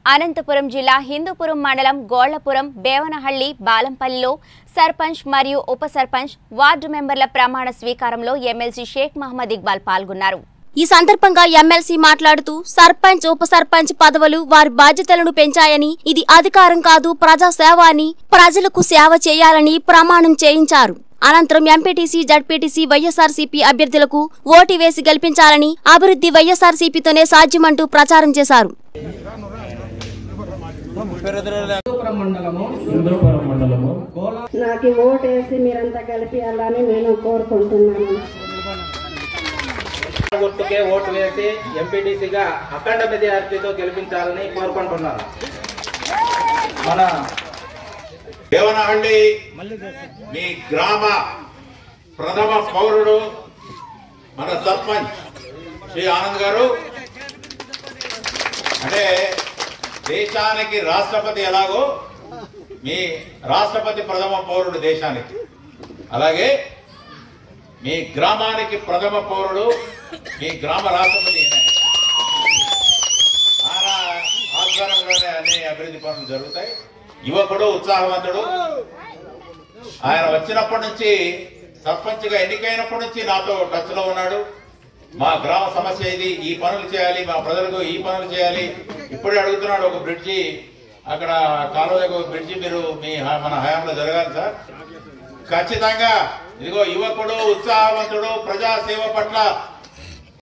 అనంతపురం జిల్లా హిందూపురం మండలం గోళ్లపురం బేవనహళ్లి బాలంపల్లిలో సర్పంచ్ మరియు ఉప సర్పంచ్ వార్డు మెంబర్ల ప్రమాణ స్వీకారంలో ఎమ్మెల్సీ షేక్ మహమ్మద్ ఇక్బాల్ పాల్గొన్నారు ఈ సందర్భంగా ఎమ్మెల్సీ మాట్లాడుతూ సర్పంచ్ ఉప సర్పంచ్ పదవులు వారి బాధ్యతలను పెంచాయని ఇది అధికారం కాదు ప్రజా సేవ అని ప్రజలకు సేవ చేయాలని ప్రమాణం చేయించారు అనంతరం ఎంపీటీసీ జడ్పీటీసీ వైఎస్ఆర్సీపీ అభ్యర్థులకు ఓటు వేసి గెలిపించాలని అభివృద్ధి వైఎస్ఆర్సీపీతోనే సాధ్యమంటూ ప్రచారం చేశారు హిందూపురం మండలము హిందూపురం మండలము నాకు ఓటు వేసి మీరంతా గెలిపియాలని నేను కోరుకుంటున్నాను గుర్తుకే ఓటు వేసి ఎంపీటీసీగా అఖండ మెజారిటీతో గెలిపించాలని కోరుకుంటున్నాను మన దేవనహಳ್ಳಿ మీ గ్రామ ప్రథమ పౌరుడు మన సర్పంచ్ శ్రీ ఆనంద్ గారు అంటే దేశానికి రాష్ట్రపతి ఎలాగో మీ రాష్ట్రపతి ప్రథమ పౌరుడు దేశానికి అలాగే మీ గ్రామానికి ప్రథమ పౌరుడు మీ గ్రామ రాష్ట్రపతి ఈయనే. ఆయన ఆధ్వర్యంలోనే అన్ని అభివృద్ధి పనులు జరుగుతాయి యువకుడు ఉత్సాహవంతుడు ఆయన వచ్చినప్పటి నుంచి సర్పంచ్ గా ఎన్నికైనప్పటి నుంచి నాతో టచ్ లో ఉన్నాడు మా గ్రామ సమస్య ఇది ఈ పనులు చేయాలి మా ప్రజలకు ఈ పనులు చేయాలి ఇప్పుడే అడుగుతున్నాడు ఒక బ్రిడ్జి అక్కడ కాలువకు ఒక బ్రిడ్జి మీరు మీ హ- మన హయాంలో జరగాలి సార్ ఖచ్చితంగా ఇదిగో యువకుడు ఉత్సాహవంతుడు ప్రజాసేవ పట్ల